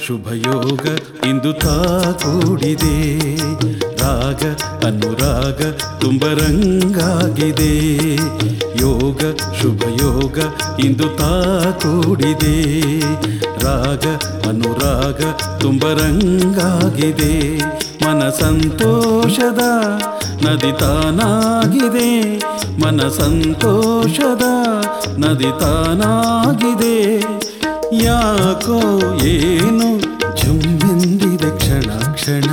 ಶುಭಯೋಗ ಇಂದು ತಾ ಕೂಡಿದೆ ರಾಗ ಅನುರಾಗ ತುಂಬ ರಂಗಾಗಿದೆ ಯೋಗ ಶುಭಯೋಗ ಇಂದು ತಾ ಕೂಡಿದೆ ರಾಗ ಅನುರಾಗ ತುಂಬ ರಂಗಾಗಿದೆ ಮನ ಸಂತೋಷದ ನದಿ ತಾನಾಗಿದೆ ಮನ ಸಂತೋಷದ ನದಿ ತಾನಾಗಿದೆ ಯಾಕೋ ಏನು ಜುಮ್ಮೆಂದಿದೆ ಕ್ಷಣ ಕ್ಷಣ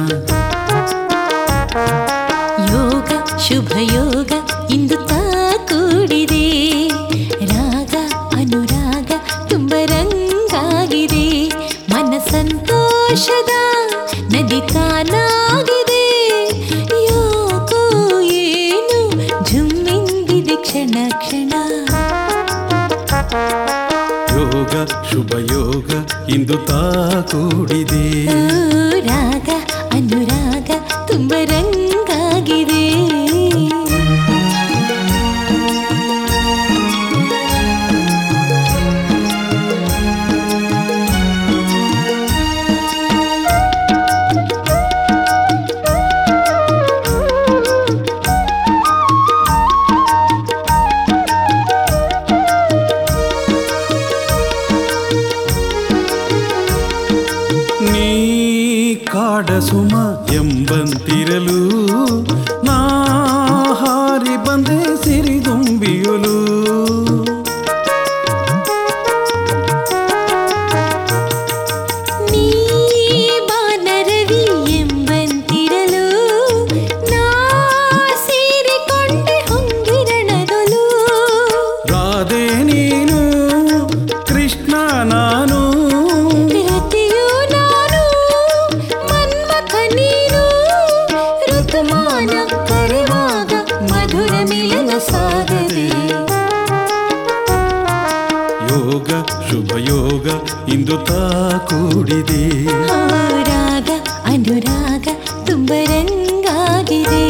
ಯೋಗ ಶುಭ ಯೋಗ ಇಂದು ತಾ ಕೂಡಿದೆ ರಾಗ ಅನುರಾಗ ತುಂಬ ರಂಗಾಗಿದೆ ಮನ ಸಂತೋಷದ ನದಿ ತಾನಾಗಿದೆ ಯಾಕೋ ಏನು ಜುಮ್ಮಿಂದಿದೆ ಕ್ಷಣ ಕ್ಷಣ ಯೋಗ ಶುಭ ಯೋಗ ಇಂದು ತಾ ಕೂಡಿದೆ ಓ, ರಾಗ ಅನುರಾಗ ತುಂಬ ರಂಗಾಗಿದೆ ನೀ ಕಾಡ ಸುಮ ಎಂಬಂತಿರಲು ನಾ ಹಾರಿ ಬಂದೆ ಸಿರಿದುಂಬಿಯಲು ನೀ ಬಾನರವಿ ಎಂಬಂತಿರಲು ನಾ ಸೇರಿಕೊಂಡೆ ಹೊಂಗಿರಣದಲು ರಾಧೆ ನೀನು ಕೃಷ್ಣ ನಾನು ರತಿಯು ನಾನು ಮನ್ಮಥ ನೀನು ಋತುಮಾನ ಕರೆವಾಗ ಮಧುರ ಮಿಲನ ಸಾಗದೆ ಯೋಗ ಶುಭ ಯೋಗ ಇಂದು ತಾ ಕೂಡಿದೆ ಆ ರಾಗ ಅನುರಾಗ ತುಂಬ ರಂಗಾಗಿದೆ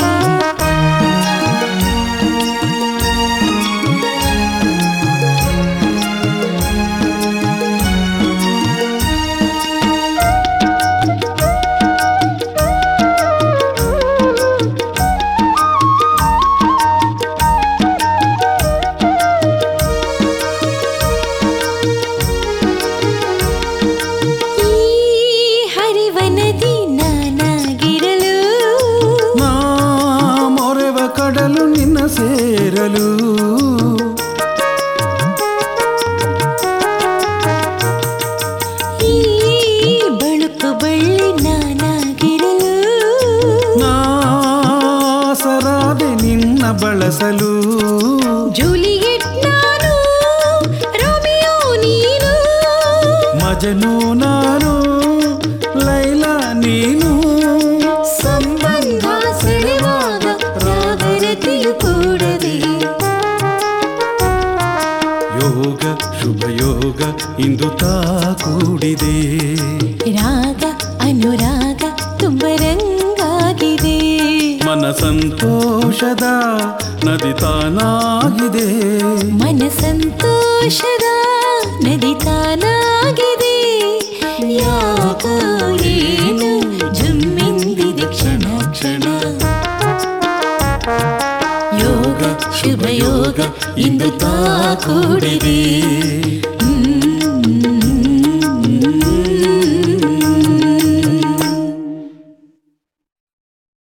ಈ ಹರಿವ ನದಿ ನಾನಾಗಿರಲು ನಾ ಮೊರೆವ ಕಡಲು ನಿನ್ನ ಸೇರಲು ಈ ಬಳುಕು ಬಳ್ಳಿ ನಾನಾಗಿರಲು ನಾ ಸರಾದೆ ನಿನ್ನ ಬಳಸಲು ಜೂಲಿಯೆಟ್ ನಾನು ರೋಮಿಯೋ ನೀನು ಮಜನು ನಾನು ಲೈಲಾ ನೀನು ಸಂಬಂಧ ಸೆಳೆವಾಗ ರಾಗರತಿಯು ಕೂಡದೆ ಯೋಗ ಶುಭ ಯೋಗ ಇಂದು ತಾ ಕೂಡಿದೆ ರಾಗ ಅನುರಾಗ ತುಂಬ ರಂಗಾಗಿದೆ ಮನ ಸಂತೋಷದ ನದಿ ತಾನಾಗಿದೆ ಮನ ಸಂತೋಷದ ನದಿ ತಾನಾಗಿದೆ ಯಾಕೋ ಏನು ಜುಮ್ಮಿಂದಿದೆ ಕ್ಷಣ ಕ್ಷಣ ಯೋಗ ಶುಭ ಯೋಗ ಇಂದು ತಾ ಕೂಡಿದೆ